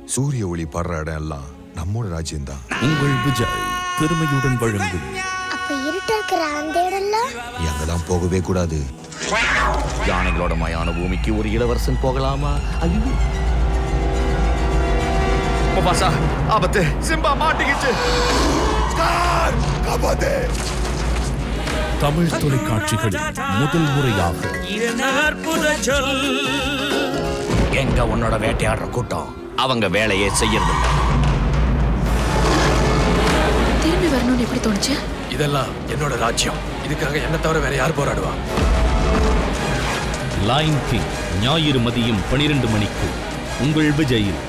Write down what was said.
சூரிய ஒளி படுற இடம் எல்லாம் நம்மோட ராஜ்யம்தான் உங்கள் விஜய் பெருமையுடன் வழங்கும் அப்ப இருட்டா இருக்கிற அந்த இடம்லாம் நீ அங்கெல்லாம் போகவே கூடாது யானைகளோட மயான பூமிக்கு ஒரு இளவரசன் போகலாமா ஐயோ பாசா ஆபத்து சிம்பா மாட்டிக்கிச்சு தமிழ் தொலைக்காட்சிகளில் முதல் முறையாக எங்க உன்னோட வேட்டையாடுற கூட்டம் அவங்க வேலையே செய்யறது திரும்பி வரணும்னு எப்படி தோணுச்சு இதெல்லாம் என்னோட ராஜ்யம் இதுக்காக என்ன தவிர வேற யார் போராடுவா லைன் கிங் ஞாயிறு மதியம் பனிரெண்டு மணிக்கு உங்கள் விஜயில்